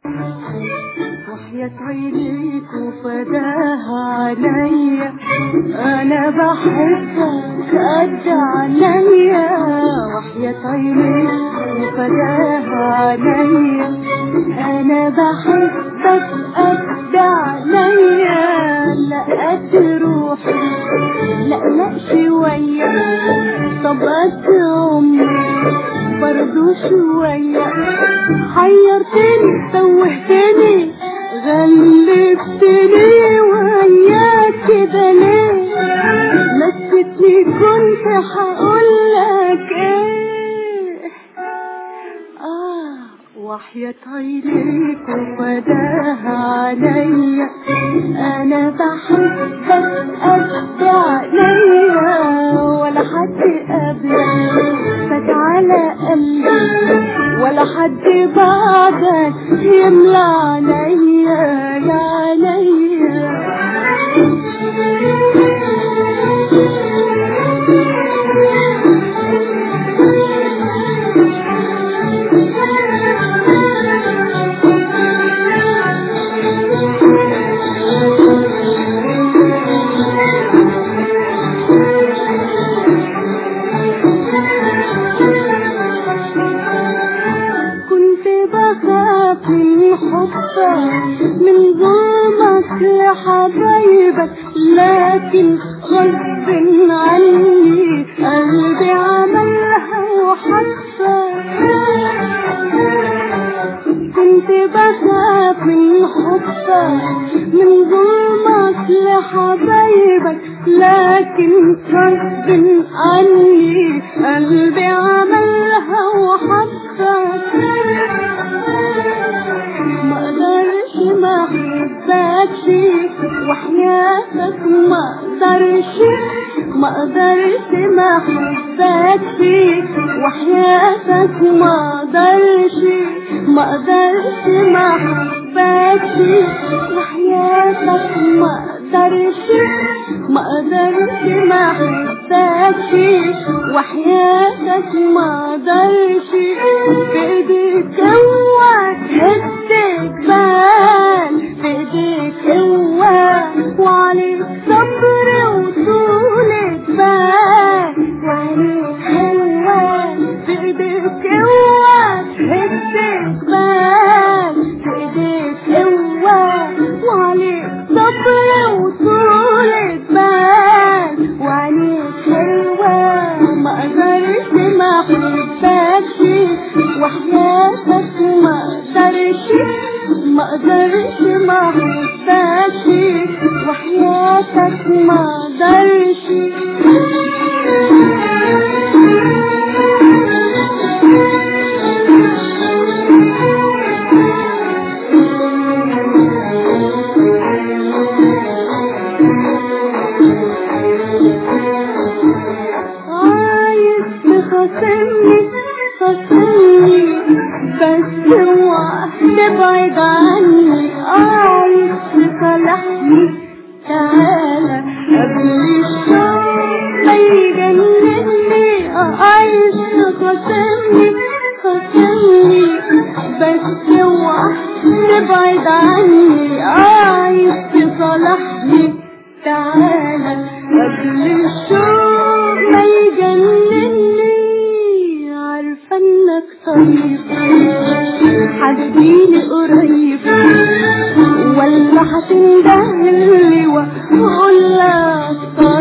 وحياة عينيك وفداها عليا انا بحبك قد عليا وحياة عينيك وفداها عليا انا بحبك قد عليا لا قد روحي لا لا شوية طب قد عمري برضو شوية حيرتني توهتني غلبتني وياك كده ليه نسيتني كنت هقولك ايه اه وحياة عينيك وفداها عليا انا بحبك قد عليا ولا حد قبلك فات على قلبي ولا حد بعدك يملى عليا يا عليا كنت بخاف من حبك من ظلمك لحبايبك لكن غصب عني قلبي عملها وحبك كنت بخاف من حبك من ظلمك لحبايبك لكن غصب عني قلبي عملها وحبك ما اقدرش ما احبكش وحياتك ما اقدرش ما اقدرش ما احبكش وحياتك ما اقدرش ما اقدرش ما احبكش وحياتك ما اقدرش ما اقدرش ما احبكش وحياتك ما اقدرش بايديك اوعى تهدك بال بايديك اوعى وعليك صبر وطولة بال وعليك هوا بايديك اوعى تهدك بال بايديك اوعى وعليك صبر وطولة بال وعليك هوا ما اقدرش ما احبكش وحياتك ما اقدرش ما اقدرش ما احبكش وحياتك ما اقدرش عايز تخاصمني خاصمني بس اوعى تبعد عني عايز تصالحني تعالى قبل الشوق ما يجنني عايز تخاصمني خاصمني بس اوعى تبعد عني عايز تصالحني تعالى قبل الشوق ما يجنني عارفة انك طيب هتجيلي قريب ولا هتندهلي واقول لك